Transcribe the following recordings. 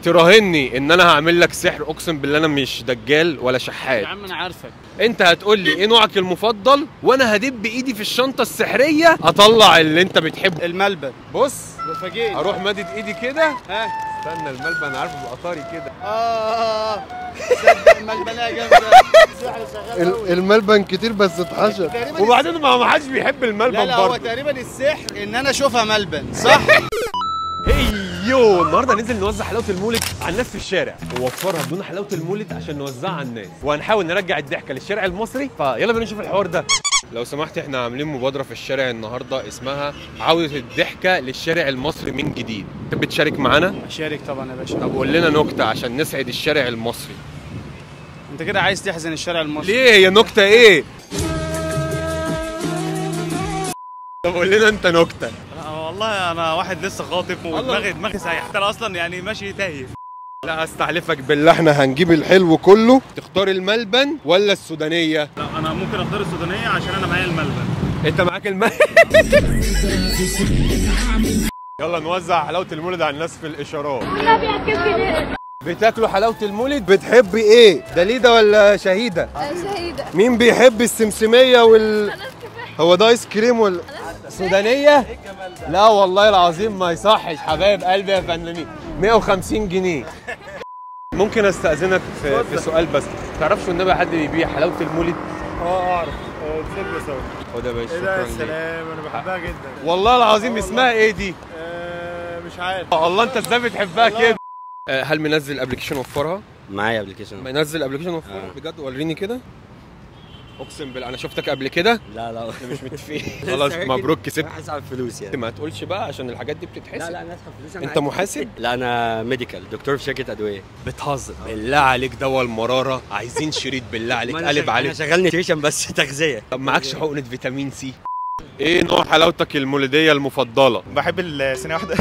تراهني ان انا هعمل لك سحر اقسم بالله انا مش دجال ولا شحات يا عم انا عارفك انت هتقول لي ايه نوعك المفضل وانا هدب ايدي في الشنطه السحريه اطلع اللي انت بتحبه الملبن بص فاجئني اروح مادد ايدي كده ها استنى الملبن عارفه بيبقى طري كده اه تصدق الملبنيه جامده سحر شغال قوي الملبن كتير بس اتحشر تقريبا وبعدين ما ما حدش بيحب لا الملبن لا هو برضه تقريبا السحر ان انا اشوفها ملبن صح ايوه النهارده ننزل نوزع حلاوه المولد على الناس في الشارع ووفرها بدون حلاوه المولد عشان نوزعها على الناس وهنحاول نرجع الضحكه للشارع المصري فيلا بينا نشوف الحوار ده لو سمحت احنا عاملين مبادره في الشارع النهارده اسمها عوده الضحكه للشارع المصري من جديد تحب تشارك معانا اشارك طبعا يا باشا طب قول لنا نكته عشان نسعد الشارع المصري انت كده عايز تحزن الشارع المصري ليه هي نكته ايه طب قول لنا انت نكته أنا والله انا واحد لسه خاطب ودماغي دماغي سايحه انا اصلا يعني ماشي تايه لا استحلفك بالله احنا هنجيب الحلو كله تختار الملبن ولا السودانيه لا انا ممكن اختار السودانيه عشان انا معايا الملبن انت معاك الم يلا نوزع حلاوه المولد على الناس في الاشارات بتاكلوا حلاوه المولد بتحبي ايه دليده ولا شهيده شهيدة مين بيحب السمسميه وال هو ده ايس كريم ولا سودانيه لا والله العظيم ما يصحش حبايب قلبي يا فنانين 150 جنيه ممكن استاذنك في, في سؤال بس تعرفش النبي حد بيبيع حلاوه المولد اه اعرف تسيبنا سوا خد يا باشا ايه ده يا شكراً ليك. سلام انا بحبها جدا والله العظيم اسمها ايه دي آه، مش عارف الله انت ازاي بتحبها كده آه، هل منزل ابلكيشن وفرها معايا ابلكيشن منزل ابلكيشن وفرها آه. بجد وريني كده اقسم بالله انا شفتك قبل كده لا لا مش متفقين خلاص مبروك كسبت اسحب فلوس يعني ما تقولش بقى عشان الحاجات دي بتتحسب لا لا انا اسحب فلوس أنا انت عايز- محاسب لا انا ميديكال دكتور في شركه ادويه بتهزر بالله عليك دواء المراره عايزين شريط بالله عليك ما أنا قلب شغال- عليك انا شغال نيوتريشن بس تغذيه طب معكش حقنه فيتامين سي ايه نوع حلاوتك المولديه المفضله بحب الثانيه واحده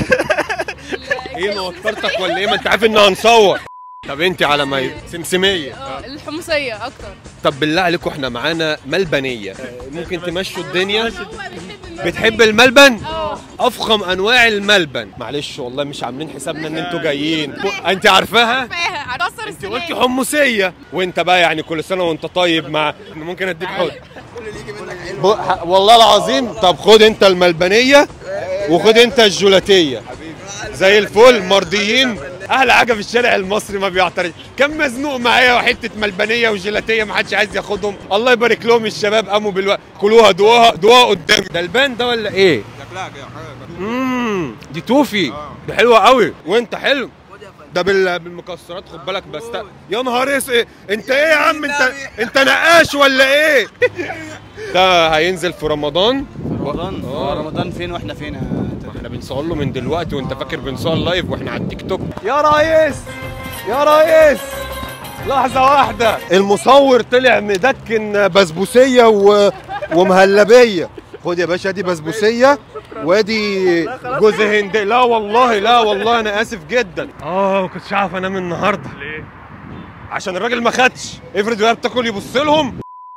ايه موترتك ولا ايه ما انت عارف ان هنصور طب انت على ما سمسميه الحمصية أكتر طب بالله عليكم احنا معانا ملبنيه ممكن تمشوا الدنيا بتحب الملبن افخم انواع الملبن معلش والله مش عاملين حسابنا ان انتوا جايين انت عارفاها عصر انت قلتي حمصيه وانت بقى يعني كل سنه وانت طيب مع ممكن اديك حد ب- ح- والله العظيم طب خد انت الملبنيه وخد انت الجولاتيه زي الفل مرضيين احلى حاجه في الشارع المصري ما بيعترض كان مزنوق معايا وحته ملبنيه وجيلاتيه ما حدش عايز ياخدهم الله يبارك لهم الشباب قاموا بالوقت كلوها دوها دوها قدامي ده البان ده ولا ايه امم دي توفي دي حلوه قوي وانت حلو ده بال- بالمكسرات خد بالك بس يا نهار اسود انت ايه يا عم انت انت نقاش ولا ايه ده هينزل في رمضان رمضان آه. رمضان فين واحنا فين يا احنا بنصور له من دلوقتي وانت فاكر بنصور لايف واحنا على التيك توك يا ريس يا ريس لحظة واحدة المصور طلع مدكن بسبوسية و... ومهلبية خد يا باشا دي بسبوسية وادي جوز هند لا والله لا والله انا اسف جدا اه ما كنتش عارف انام النهارده ليه عشان الراجل ما خدش افرض وهي بتاكل يبص لهم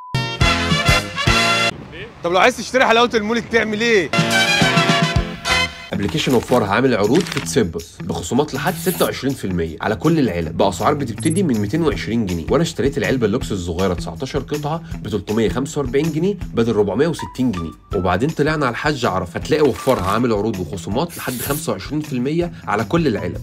طب لو عايز تشتري حلاوه المولد تعمل ايه ابلكيشن وفرها عامل عروض في تسبس بخصومات لحد 26% على كل العلب باسعار بتبتدي من 220 جنيه وانا اشتريت العلبه اللوكس الصغيره 19 قطعه ب 345 جنيه بدل 460 جنيه وبعدين طلعنا على الحج عرف هتلاقي وفرها عامل عروض وخصومات لحد 25% على كل العلب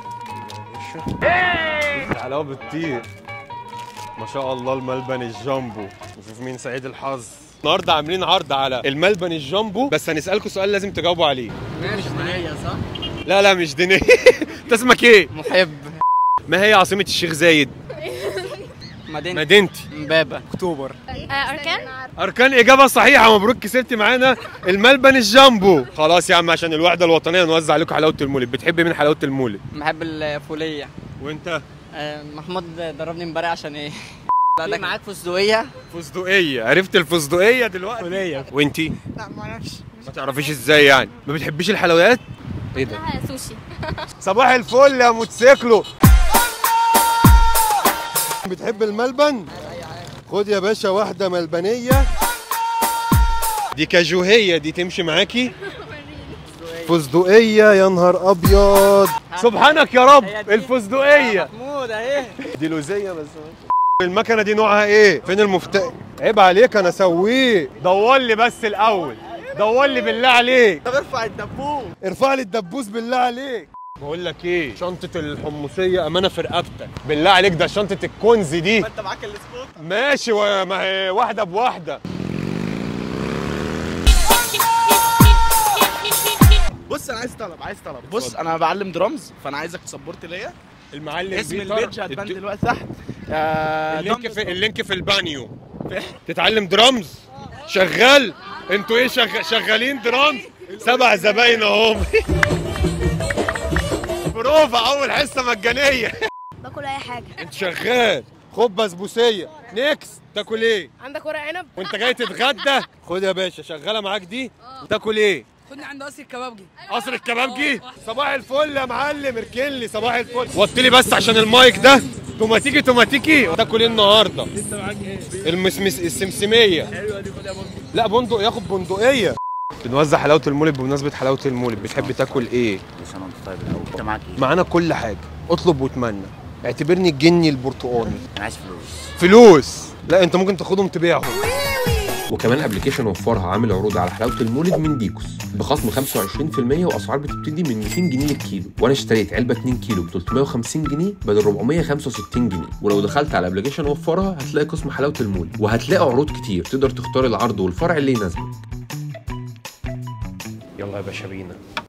الحلاوه بتطير ما شاء الله الملبن الجامبو نشوف مين سعيد الحظ النهارده عاملين عرض على الملبن الجامبو بس هنسالكم سؤال لازم تجاوبوا عليه مش دينية صح؟ لا لا مش دينية انت اسمك ايه محب ما هي عاصمه الشيخ زايد مدينة مدينتي امبابة اكتوبر أركان اركان اجابه صحيحه مبروك كسبت معانا الملبن الجامبو خلاص يا عم عشان الوحده الوطنيه نوزع عليكم حلاوه المولد بتحب من حلاوه المولد بحب الفولية وانت آه، محمود ضربني امبارح عشان ايه في معاك فستقية فستقيه عرفت الفستقيه دلوقتي فولية وانتي لا معرفش ما تعرفيش ازاي يعني ما بتحبيش الحلويات ايه ده سوشي صباح الفل يا موتوسيكلو بتحب الملبن خد يا باشا واحدة ملبنية دي كاجوهيه دي تمشي معاكي الفستقية يا نهار ابيض سبحانك يا رب الفستقية محمود اهي دي لوزية بس المكنة دي نوعها ايه؟ فين المفتاح؟ عيب عليك انا اسويه دور لي بس الاول دور لي بالله عليك ارفع الدبوس ارفع لي الدبوس بالله عليك بقول لك ايه شنطة الحمصية امانة في رقبتك بالله عليك ده شنطة الكنز دي انت معاك السبوت ماشي و- ما هي واحدة بواحدة بص انا عايز طلب عايز طلب بص انا بعلم درامز فانا عايزك تسبورت ليا المعلم اسم بيتر. البيج هتبان الد- دلوقتي تحت آه، اللينك دمبلز في اللينك في البانيو تتعلم درامز شغال انتوا ايه شغ... شغالين درامز سبع زباين اهم بروفا اول حصه مجانيه باكل اي حاجه انت شغال خد بسبوسيه نيكس تاكل ايه عندك ورق عنب وانت جاي تتغدى خد يا باشا شغاله معاك دي تاكل ايه خدني عند قصر الكبابجي قصر الكبابجي صباح الفل يا معلم اركن لي صباح الفل وطي لي بس عشان المايك ده توماتيكي توماتيكي تاكل ايه النهارده انت معاك ايه؟ المسمس السمسميه حلوه دي خدها برضه لا بندق ياخد بندقيه بنوزع حلاوه المولد بمناسبه حلاوه المولد بتحب تاكل ايه عشان انت طيب الاول انت معاك ايه؟ معانا كل حاجه اطلب واتمنى اعتبرني الجني البرتقاني انا عايز فلوس فلوس لا انت ممكن تاخدهم تبيعهم وكمان ابلكيشن وفرها عامل عروض على حلاوه المولد من ديكوس بخصم 25% واسعار بتبتدي من 200 جنيه للكيلو وانا اشتريت علبه 2 كيلو ب 350 جنيه بدل 465 جنيه ولو دخلت على ابلكيشن وفرها هتلاقي قسم حلاوه المولد وهتلاقي عروض كتير تقدر تختار العرض والفرع اللي يناسبك يلا يا باشا بينا